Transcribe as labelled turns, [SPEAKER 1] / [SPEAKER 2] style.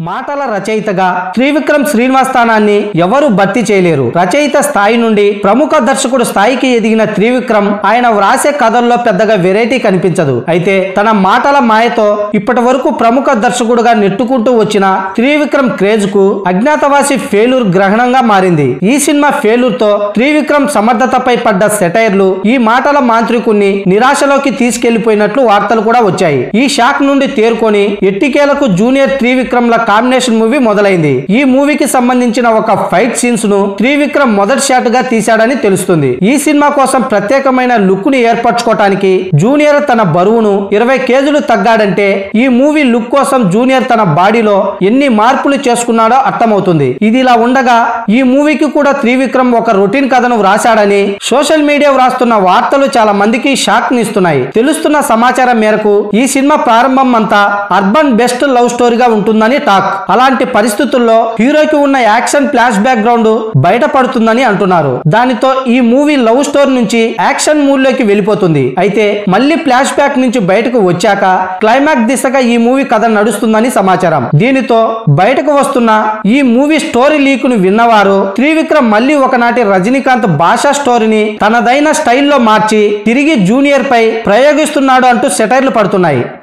[SPEAKER 1] మాటల రచయితగా త్రివిక్రమ్ శ్రీనివాస్ స్థానాన్ని ఎవరూ భర్తీ చేయలేరు రచయిత స్థాయి నుండి ప్రముఖ దర్శకుడు స్థాయికి ఎదిగిన త్రివిక్రమ్ ఆయన వ్రాసే కథల్లో పెద్దగా వెరైటీ కనిపించదు అయితే తన మాటల మాయతో ఇప్పటి వరకు ప్రముఖ దర్శకుడుగా నెట్టుకుంటూ వచ్చిన త్రివిక్రమ్ క్రేజ్ కు అజ్ఞాతవాసి ఫెయిలూర్ గ్రహణంగా మారింది ఈ సినిమా ఫెయిలూర్ తో త్రివిక్రమ్ సమర్థతపై పడ్డ సెటైర్లు ఈ మాటల మాంత్రికుణ్ణి నిరాశలోకి తీసుకెళ్లిపోయినట్లు వార్తలు కూడా వచ్చాయి ఈ షాక్ నుండి తేరుకొని ఎట్టికేలకు జూనియర్ త్రివిక్రమ్ ల కాంబినేషన్ మూవీ మొదలైంది ఈ మూవీకి సంబంధించిన ఒక ఫైట్ సీన్స్ ను త్రివిక్రమ్ మొదటి షాట్ గా తీశాడని తెలుస్తుంది ఈ సినిమా కోసం ప్రత్యేకమైన లుక్ ని ఏర్పరచుకోవటానికి జూనియర్ తన బరువును ఇరవై కేజీలు తగ్గాడంటే ఈ మూవీ లుక్ కోసం జూనియర్ తన బాడీలో ఎన్ని మార్పులు చేసుకున్నాడో అర్థమవుతుంది ఇది ఇలా ఉండగా ఈ మూవీకి కూడా త్రివిక్రమ్ ఒక రొటీన్ కథను వ్రాశాడని సోషల్ మీడియా వ్రాస్తున్న వార్తలు చాలా మందికి షాక్ నిస్తున్నాయి తెలుస్తున్న సమాచారం మేరకు ఈ సినిమా ప్రారంభం అంతా అర్బన్ బెస్ట్ లవ్ స్టోరీగా ఉంటుందని టాక్ అలాంటి పరిస్థితుల్లో హీరోకి ఉన్న యాక్షన్ ఫ్లాష్ బ్యాక్ గ్రౌండ్ బయటపడుతుందని అంటున్నారు దానితో ఈ మూవీ లవ్ స్టోరీ నుంచి యాక్షన్ మూడ్ లోకి వెళ్ళిపోతుంది అయితే మళ్ళీ ఫ్లాష్ బ్యాక్ నుంచి బయటకు వచ్చాక క్లైమాక్స్ దిశగా ఈ మూవీ కథ నడుస్తుందని సమాచారం దీనితో బయటకు వస్తున్న ఈ మూవీ స్టోరీ లీక్ ను విన్నవారు త్రివిక్రమ్ మళ్ళీ ఒకనాటి రజనీకాంత్ భాషా స్టోరీని తనదైన స్టైల్లో మార్చి తిరిగి జూనియర్ పై ప్రయోగిస్తున్నాడు అంటూ సెటైర్లు పడుతున్నాయి